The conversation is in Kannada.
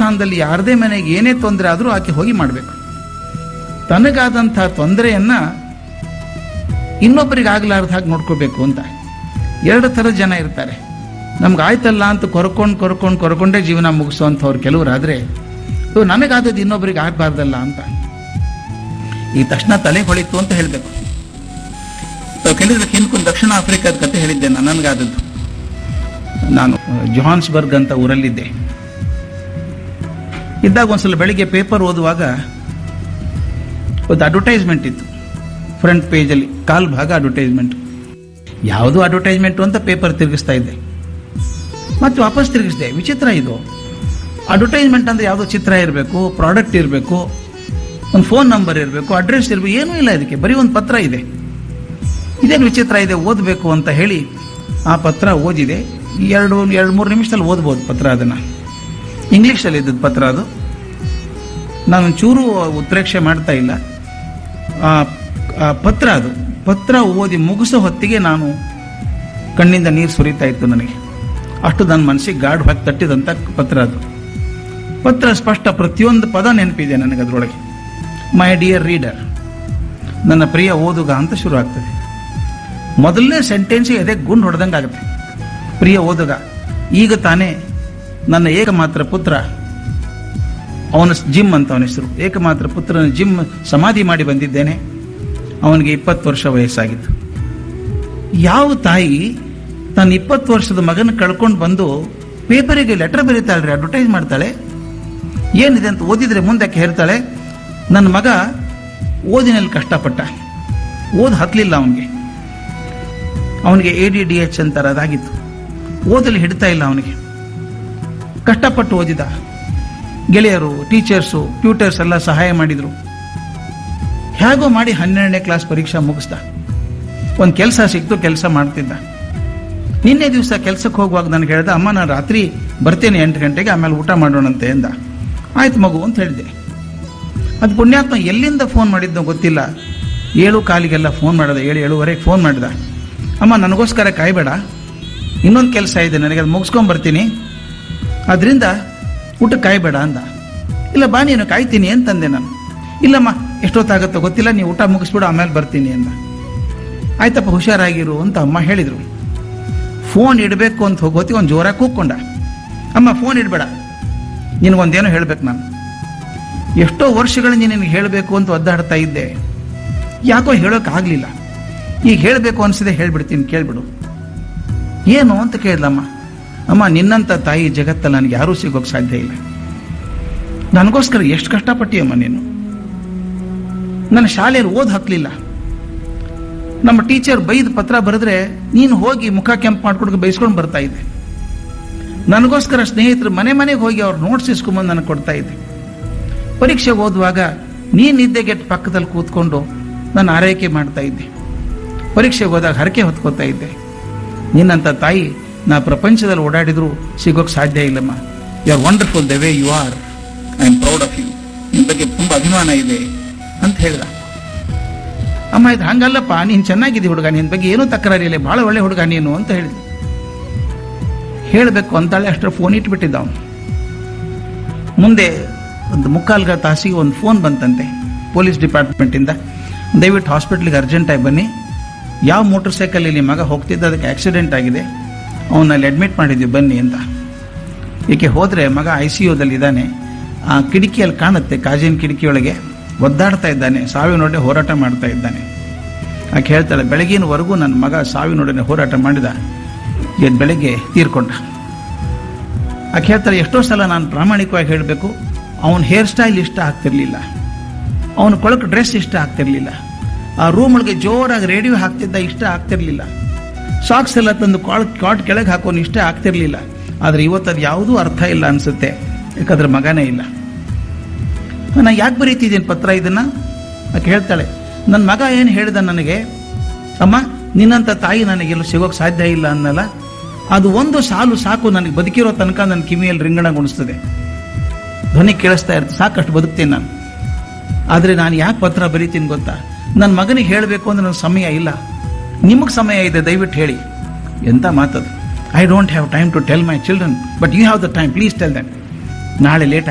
ಸ್ಥಾನದಲ್ಲಿ ಯಾರದೇ ಮನೆಗೆ ಏನೇ ತೊಂದರೆ ಆದರೂ ಆಕೆ ಹೋಗಿ ಮಾಡಬೇಕು ತನಗಾದಂಥ ತೊಂದರೆಯನ್ನ ಇನ್ನೊಬ್ಬರಿಗೆ ಆಗ್ಲಾರ್ದ ಹಾಗೆ ನೋಡ್ಕೋಬೇಕು ಅಂತ ಎರಡು ಥರದ ಜನ ಇರ್ತಾರೆ ನಮ್ಗೆ ಆಯ್ತಲ್ಲ ಅಂತ ಕೊರ್ಕೊಂಡು ಕೊರ್ಕೊಂಡು ಕೊರ್ಕೊಂಡೇ ಜೀವನ ಮುಗಿಸುವಂಥವ್ರು ಕೆಲವರಾದರೆ ಇವು ನನಗಾದದ್ದು ಇನ್ನೊಬ್ಬರಿಗೆ ಆಗಬಾರ್ದಲ್ಲ ಅಂತ ಈ ತಕ್ಷಣ ತಲೆ ಹೊಳಿತು ಅಂತ ಹೇಳಬೇಕು ಕೆಲವರು ಹಿಂದ್ಕೊಂಡು ದಕ್ಷಿಣ ಆಫ್ರಿಕಾದ ಕತೆ ಹೇಳಿದ್ದೆ ನಾನು ನನಗಾದದ್ದು ನಾನು ಜೊಹಾನ್ಸ್ಬರ್ಗ್ ಅಂತ ಊರಲ್ಲಿದ್ದೆ ಇದ್ದಾಗ ಒಂದ್ಸಲ ಬೆಳಿಗ್ಗೆ ಪೇಪರ್ ಓದುವಾಗ ಒಂದು ಅಡ್ವರ್ಟೈಸ್ಮೆಂಟ್ ಇತ್ತು ಫ್ರಂಟ್ ಪೇಜಲ್ಲಿ ಕಾಲ್ ಭಾಗ ಅಡ್ವರ್ಟೈಸ್ಮೆಂಟ್ ಯಾವುದು ಅಡ್ವರ್ಟೈಸ್ಮೆಂಟು ಅಂತ ಪೇಪರ್ ತಿರುಗಿಸ್ತಾ ಇದ್ದೆ ಮತ್ತೆ ವಾಪಸ್ ತಿರುಗಿಸಿದೆ ವಿಚಿತ್ರ ಇದು ಅಡ್ವರ್ಟೈಸ್ಮೆಂಟ್ ಅಂದರೆ ಯಾವುದೋ ಚಿತ್ರ ಇರಬೇಕು ಪ್ರಾಡಕ್ಟ್ ಇರಬೇಕು ಒಂದು ಫೋನ್ ನಂಬರ್ ಇರಬೇಕು ಅಡ್ರೆಸ್ ಇರಬೇಕು ಏನೂ ಇಲ್ಲ ಇದಕ್ಕೆ ಬರೀ ಒಂದು ಪತ್ರ ಇದೆ ಇದೇನು ವಿಚಿತ್ರ ಇದೆ ಓದಬೇಕು ಅಂತ ಹೇಳಿ ಆ ಪತ್ರ ಓದಿದೆ ಎರಡು ಎರಡು ಮೂರು ನಿಮಿಷದಲ್ಲಿ ಓದ್ಬೋದು ಪತ್ರ ಅದನ್ನು ಇಂಗ್ಲೀಷಲ್ಲಿ ಇದ್ದದ್ದು ಪತ್ರ ಅದು ನಾನು ಚೂರು ಉತ್ಪ್ರೇಕ್ಷೆ ಮಾಡ್ತಾ ಇಲ್ಲ ಆ ಆ ಪತ್ರ ಅದು ಪತ್ರ ಓದಿ ಮುಗಿಸೋ ಹೊತ್ತಿಗೆ ನಾನು ಕಣ್ಣಿಂದ ನೀರು ಸುರಿತಾ ಇತ್ತು ನನಗೆ ಅಷ್ಟು ನನ್ನ ಮನಸ್ಸಿಗೆ ಗಾಢ ಹಾಕಿ ತಟ್ಟಿದಂಥ ಪತ್ರ ಅದು ಪತ್ರ ಸ್ಪಷ್ಟ ಪ್ರತಿಯೊಂದು ಪದ ನೆನಪಿದೆ ನನಗೆ ಅದರೊಳಗೆ ಮೈ ಡಿಯರ್ ರೀಡರ್ ನನ್ನ ಪ್ರಿಯ ಓದುಗ ಅಂತ ಶುರು ಆಗ್ತದೆ ಮೊದಲನೇ ಸೆಂಟೆನ್ಸ್ ಎದೆ ಗುಂಡು ಹೊಡೆದಂಗೆ ಆಗುತ್ತೆ ಪ್ರಿಯ ಓದುಗ ಈಗ ತಾನೇ ನನ್ನ ಏಕಮಾತ್ರ ಪುತ್ರ ಅವನ ಜಿಮ್ ಅಂತ ಅವನ ಹೆಸರು ಏಕಮಾತ್ರ ಪುತ್ರನ ಜಿಮ್ ಸಮಾಧಿ ಮಾಡಿ ಬಂದಿದ್ದೇನೆ ಅವನಿಗೆ ಇಪ್ಪತ್ತು ವರ್ಷ ವಯಸ್ಸಾಗಿತ್ತು ಯಾವ ತಾಯಿ ತನ್ನ ಇಪ್ಪತ್ತು ವರ್ಷದ ಮಗನ ಕಳ್ಕೊಂಡು ಬಂದು ಪೇಪರಿಗೆ ಲೆಟರ್ ಬರೀತಾಳ್ರಿ ಅಡ್ವರ್ಟೈಸ್ ಮಾಡ್ತಾಳೆ ಏನಿದೆ ಅಂತ ಓದಿದ್ರೆ ಮುಂದಕ್ಕೆ ಹೇಳ್ತಾಳೆ ನನ್ನ ಮಗ ಓದಿನಲ್ಲಿ ಕಷ್ಟಪಟ್ಟ ಓದ್ ಹತ್ತಲಿಲ್ಲ ಅವನಿಗೆ ಅವನಿಗೆ ಎ ಡಿ ಡಿ ಎಚ್ ಅಂತಾರೆ ಅದಾಗಿತ್ತು ಓದಲು ಹಿಡ್ತಾ ಇಲ್ಲ ಅವನಿಗೆ ಕಷ್ಟಪಟ್ಟು ಓದಿದ ಗೆಳೆಯರು ಟೀಚರ್ಸು ಟ್ಯೂಟರ್ಸ್ ಎಲ್ಲ ಸಹಾಯ ಮಾಡಿದರು ಹೇಗೋ ಮಾಡಿ ಹನ್ನೆರಡನೇ ಕ್ಲಾಸ್ ಪರೀಕ್ಷೆ ಮುಗಿಸ್ದ ಒಂದು ಕೆಲಸ ಸಿಕ್ತು ಕೆಲಸ ಮಾಡ್ತಿದ್ದ ನಿನ್ನೆ ದಿವಸ ಕೆಲಸಕ್ಕೆ ಹೋಗುವಾಗ ನನಗೆ ಹೇಳ್ದ ಅಮ್ಮ ನಾನು ರಾತ್ರಿ ಬರ್ತೇನೆ ಎಂಟು ಗಂಟೆಗೆ ಆಮೇಲೆ ಊಟ ಮಾಡೋಣಂತೆ ಎಂದ ಆಯ್ತು ಮಗು ಅಂತ ಹೇಳಿದೆ ಅದು ಪುಣ್ಯಾತ್ಮ ಎಲ್ಲಿಂದ ಫೋನ್ ಮಾಡಿದ್ನೋ ಗೊತ್ತಿಲ್ಲ ಏಳು ಕಾಲಿಗೆಲ್ಲ ಫೋನ್ ಮಾಡಿದ ಏಳು ಏಳುವರೆಗೆ ಫೋನ್ ಮಾಡಿದ ಅಮ್ಮ ನನಗೋಸ್ಕರ ಕಾಯ್ಬೇಡ ಇನ್ನೊಂದು ಕೆಲಸ ಇದೆ ನನಗೆ ಅದು ಮುಗಿಸ್ಕೊಂಡ್ ಬರ್ತೀನಿ ಅದರಿಂದ ಊಟ ಕಾಯ್ಬೇಡ ಅಂದ ಇಲ್ಲ ಬಾ ನೀನು ಕಾಯ್ತೀನಿ ಅಂತಂದೆ ನಾನು ಇಲ್ಲಮ್ಮ ಎಷ್ಟೊತ್ತಾಗುತ್ತೋ ಗೊತ್ತಿಲ್ಲ ನೀವು ಊಟ ಮುಗಿಸ್ಬಿಡು ಆಮೇಲೆ ಬರ್ತೀನಿ ಅಂದ ಆಯ್ತಪ್ಪ ಹುಷಾರಾಗಿರು ಅಂತ ಅಮ್ಮ ಹೇಳಿದರು ಫೋನ್ ಇಡಬೇಕು ಅಂತ ಹೋಗೋತಿ ಒಂದು ಜೋರಾಗಿ ಕೂಕ್ಕೊಂಡ ಅಮ್ಮ ಫೋನ್ ಇಡಬೇಡ ನಿನಗೊಂದೇನೋ ಹೇಳ್ಬೇಕು ನಾನು ಎಷ್ಟೋ ವರ್ಷಗಳಿಂದ ನಿನಗೆ ಹೇಳಬೇಕು ಅಂತ ಒದ್ದಾಡ್ತಾ ಇದ್ದೆ ಯಾಕೋ ಹೇಳೋಕ್ಕಾಗಲಿಲ್ಲ ಈಗ ಹೇಳಬೇಕು ಅನಿಸಿದೆ ಹೇಳ್ಬಿಡ್ತೀನಿ ಕೇಳ್ಬಿಡು ಏನು ಅಂತ ಕೇಳಿದ್ಲಮ್ಮ ಅಮ್ಮ ನಿನ್ನಂಥ ತಾಯಿ ಜಗತ್ತಲ್ಲಿ ನನಗೆ ಯಾರೂ ಸಿಗೋಕ್ಕೆ ಸಾಧ್ಯ ಇಲ್ಲ ನನಗೋಸ್ಕರ ಎಷ್ಟು ಕಷ್ಟಪಟ್ಟಿಯಮ್ಮ ನೀನು ನನ್ನ ಶಾಲೆಯಲ್ಲಿ ಓದ್ ಹಾಕ್ಲಿಲ್ಲ ನಮ್ಮ ಟೀಚರ್ ಬೈದ್ ಪತ್ರ ಬರೆದ್ರೆ ನೀನು ಹೋಗಿ ಮುಖ ಕೆಂಪು ಮಾಡ್ಕೊಂಡು ಬೈಸ್ಕೊಂಡು ಬರ್ತಾ ಇದ್ದೆ ನನಗೋಸ್ಕರ ಸ್ನೇಹಿತರು ಮನೆ ಮನೆಗೆ ಹೋಗಿ ಅವ್ರು ನೋಟ್ಸ್ ಇಸ್ಕೊಂಬಂದು ನನಗೆ ಕೊಡ್ತಾ ಇದ್ದೆ ಪರೀಕ್ಷೆಗೆ ಓದುವಾಗ ನೀನು ನಿದ್ದೆಗೆಟ್ಟು ಪಕ್ಕದಲ್ಲಿ ಕೂತ್ಕೊಂಡು ನಾನು ಆರೈಕೆ ಮಾಡ್ತಾ ಇದ್ದೆ ಪರೀಕ್ಷೆಗೆ ಹೋದಾಗ ಹರಕೆ ಹೊತ್ಕೋತಾ ಇದ್ದೆ ನಿನ್ನಂಥ ತಾಯಿ ನಾ ಪ್ರಪಂಚದಲ್ಲಿ ಓಡಾಡಿದ್ರು ಸಿಗೋಕ್ಕೆ ಸಾಧ್ಯ ಇಲ್ಲಮ್ಮ you are wonderful the way you are I am proud of you ನಿನ್ನ ಬಗ್ಗೆ ತುಂಬ ಅಭಿಮಾನ ಇದೆ ಅಂತ ಹೇಳ್ದ ಅಮ್ಮ ಇದು ಹಂಗಲ್ಲಪ್ಪ ನೀನು ಚೆನ್ನಾಗಿದ್ದಿ ಹುಡುಗ ನಿನ್ನ ಬಗ್ಗೆ ಏನೂ ತಕರಾರಿಲ್ಲ ಭಾಳ ಒಳ್ಳೆ ಹುಡುಗ ನೀನು ಅಂತ ಹೇಳಿದೆ ಹೇಳಬೇಕು ಅಂತಾಳೆ ಅಷ್ಟರ ಫೋನ್ ಇಟ್ಬಿಟ್ಟಿದ್ದ ಅವನು ಮುಂದೆ ಒಂದು ಮುಕ್ಕಾಲ್ಗ ತಾಸಿಗೆ ಒಂದು ಫೋನ್ ಬಂತಂತೆ ಪೊಲೀಸ್ ಡಿಪಾರ್ಟ್ಮೆಂಟಿಂದ ದಯವಿಟ್ಟು ಹಾಸ್ಪಿಟ್ಲಿಗೆ ಅರ್ಜೆಂಟಾಗಿ ಬನ್ನಿ ಯಾವ ಮೋಟರ್ ಸೈಕಲ್ ಇಲ್ಲಿ ಮಗ ಹೋಗ್ತಿದ್ದ ಅದಕ್ಕೆ ಆಕ್ಸಿಡೆಂಟ್ ಆಗಿದೆ ಅವನಲ್ಲಿ ಅಡ್ಮಿಟ್ ಮಾಡಿದ್ವಿ ಬನ್ನಿ ಅಂತ ಏಕೆ ಹೋದರೆ ಮಗ ಐ ಸಿ ಯುದಲ್ಲಿ ಇದ್ದಾನೆ ಆ ಕಿಟಕಿಯಲ್ಲಿ ಕಾಣುತ್ತೆ ಕಾಜಿನ ಕಿಟಕಿಯೊಳಗೆ ಒದ್ದಾಡ್ತಾ ಇದ್ದಾನೆ ಸಾವಿನೊಡೆ ಹೋರಾಟ ಮಾಡ್ತಾ ಇದ್ದಾನೆ ಆಕೆ ಹೇಳ್ತಾಳೆ ಬೆಳಗಿನವರೆಗೂ ನನ್ನ ಮಗ ಸಾವಿನೊಡನೆ ಹೋರಾಟ ಮಾಡಿದ ಇವತ್ತು ಬೆಳಗ್ಗೆ ತೀರ್ಕೊಂಡ ಆಕೆ ಹೇಳ್ತಾಳೆ ಎಷ್ಟೋ ಸಲ ನಾನು ಪ್ರಾಮಾಣಿಕವಾಗಿ ಹೇಳಬೇಕು ಅವನ ಹೇರ್ ಸ್ಟೈಲ್ ಇಷ್ಟ ಆಗ್ತಿರ್ಲಿಲ್ಲ ಅವನ ಕೊಳಕು ಡ್ರೆಸ್ ಇಷ್ಟ ಆಗ್ತಿರ್ಲಿಲ್ಲ ಆ ರೂಮ್ ಒಳಗೆ ಜೋರಾಗಿ ರೇಡಿಯೋ ಹಾಕ್ತಿದ್ದ ಇಷ್ಟ ಆಗ್ತಿರ್ಲಿಲ್ಲ ಸಾಕ್ಸ್ ಎಲ್ಲ ತಂದು ಕಾಲ್ ಕಾಟ್ ಕೆಳಗೆ ಹಾಕೋನು ಇಷ್ಟ ಆಗ್ತಿರ್ಲಿಲ್ಲ ಆದರೆ ಇವತ್ತು ಅದು ಯಾವುದೂ ಅರ್ಥ ಇಲ್ಲ ಅನ್ಸುತ್ತೆ ಯಾಕಂದ್ರೆ ಮಗನೇ ಇಲ್ಲ ನಾನು ಯಾಕೆ ಬರೀತಿದ್ದೀನಿ ಪತ್ರ ಇದನ್ನ ಆಕೆ ಹೇಳ್ತಾಳೆ ನನ್ನ ಮಗ ಏನು ಹೇಳಿದ ನನಗೆ ಅಮ್ಮ ನಿನ್ನಂಥ ತಾಯಿ ನನಗೆಲ್ಲೂ ಸಿಗೋಕ್ಕೆ ಸಾಧ್ಯ ಇಲ್ಲ ಅನ್ನಲ್ಲ ಅದು ಒಂದು ಸಾಲು ಸಾಕು ನನಗೆ ಬದುಕಿರೋ ತನಕ ನನ್ನ ಕಿವಿಯಲ್ಲಿ ರಿಂಗಣಗೊಳಿಸ್ತದೆ ಧ್ವನಿ ಕೇಳಿಸ್ತಾ ಇರ್ತದೆ ಸಾಕಷ್ಟು ಬದುಕ್ತೀನಿ ನಾನು ಆದರೆ ನಾನು ಯಾಕೆ ಪತ್ರ ಬರೀತೀನಿ ಗೊತ್ತಾ ನನ್ನ ಮಗನಿಗೆ ಹೇಳಬೇಕು ಅಂದ್ರೆ ನನ್ನ ಸಮಯ ಇಲ್ಲ ನಿಮಗೆ ಸಮಯ ಇದೆ ದಯವಿಟ್ಟು ಹೇಳಿ ಎಂಥ ಮಾತದು I don't have time to tell my children but you have the time please tell that ನಾಳೆ ಲೇಟ್